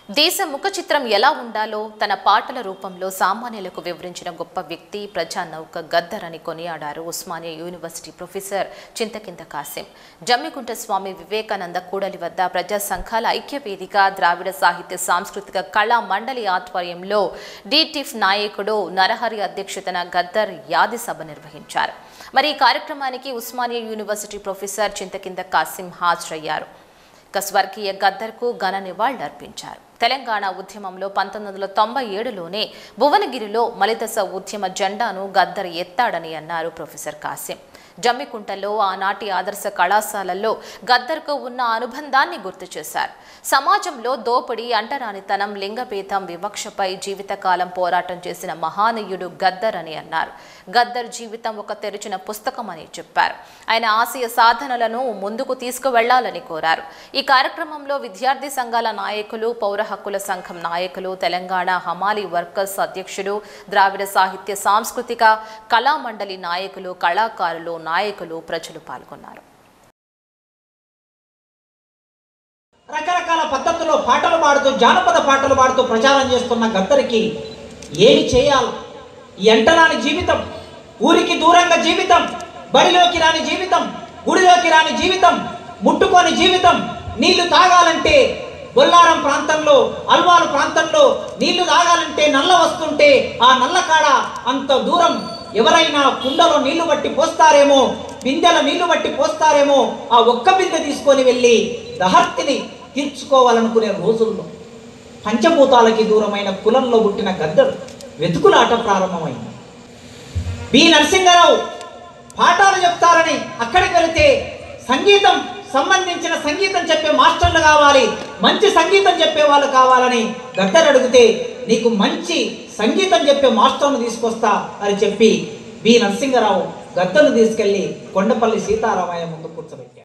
దేశ ముఖ చిత్రం ఎలా ఉండాలో తన పాటల రూపంలో సామాన్యులకు వివరించిన గొప్ప వ్యక్తి ప్రజా నౌక గద్దర్ అని కొనియాడారు ఉస్మానియా యూనివర్సిటీ ప్రొఫెసర్ చింతకింద కాసిం జమ్మికుంట స్వామి వివేకానంద కూడలి వద్ద ప్రజా సంఘాల ఐక్య వేదిక ద్రావిడ సాహిత్య సాంస్కృతిక కళా మండలి ఆధ్వర్యంలో డిటిఫ్ నాయకుడు నరహరి అధ్యక్షతన గద్దర్ యాది సభ నిర్వహించారు మరి ఈ కార్యక్రమానికి ఉస్మానియా యూనివర్సిటీ ప్రొఫెసర్ చింతకింద కాసిం హాజరయ్యారు ఇక స్వర్గీయ గద్దర్కు ఘన నివాళులర్పించారు తెలంగాణ ఉద్యమంలో పంతొమ్మిది వందల తొంభై ఏడులోనే భువనగిరిలో మలిదశ ఉద్యమ జెండాను గద్దర్ ఎత్తాడని అన్నారు ప్రొఫెసర్ కాసిం జమ్మికుంటలో ఆనాటి ఆదర్శ కళాశాలల్లో గద్దర్కు ఉన్న అనుబంధాన్ని గుర్తు చేశారు సమాజంలో దోపిడీ అంటరానితనం లింగభేదం వివక్షపై జీవితకాలం పోరాటం చేసిన మహానీయుడు గద్దర్ అని అన్నారు గద్దర్ జీవితం ఒక తెరిచిన పుస్తకం అని చెప్పారు ఆయన ఆశయ సాధనలను ముందుకు తీసుకువెళ్లాలని కోరారు ఈ కార్యక్రమంలో విద్యార్థి సంఘాల నాయకులు పౌర హక్కుల సంఘం నాయకులు తెలంగాణ హమాలి వర్కర్స్ అధ్యక్షుడు ద్రావిడ సాహిత్య సాంస్కృతిక కళామండలి నాయకులు కళాకారులు నాయకులు ప్రజలు పాల్గొన్నారు రకరకాల పద్ధతుల్లో పాటలు పాడుతూ జానపద పాటలు పాడుతూ ప్రచారం చేస్తున్న గద్దరికి ఏమి చేయాలి ఎంటరాని జీవితం ఊరికి దూరంగా జీవితం బడిలోకి రాని జీవితం గుడిలోకి రాని జీవితం ముట్టుకొని జీవితం నీళ్లు తాగాలంటే బొల్లారం ప్రాంతంలో అల్వాలు ప్రాంతంలో నీళ్లు తాగాలంటే నల్ల వస్తుంటే ఆ నల్ల కాడ అంత దూరం ఎవరైనా కుండలో నీళ్లు బట్టి పోస్తారేమో బిందెల నీళ్లు బట్టి పోస్తారేమో ఆ ఒక్క బిందె తీసుకొని వెళ్ళి దహర్తిని తీర్చుకోవాలనుకునే రోజుల్లో పంచభూతాలకి దూరమైన కులంలో పుట్టిన గద్దరు వెతుకులాట ప్రారంభమైంది బి నరసింహారావు పాఠాలు చెప్తారని అక్కడికి వెళితే సంగీతం సంబంధించిన సంగీతం చెప్పే మాస్టర్లు కావాలి మంచి సంగీతం చెప్పే వాళ్ళు కావాలని గద్దరు అడిగితే నీకు మంచి సంగీతం చెప్పే మాస్టర్ను తీసుకొస్తా అని చెప్పి బి నరసింహారావు గద్దను తీసుకెళ్లి కొండపల్లి సీతారామయ్య ముందు కూర్చోబెట్టారు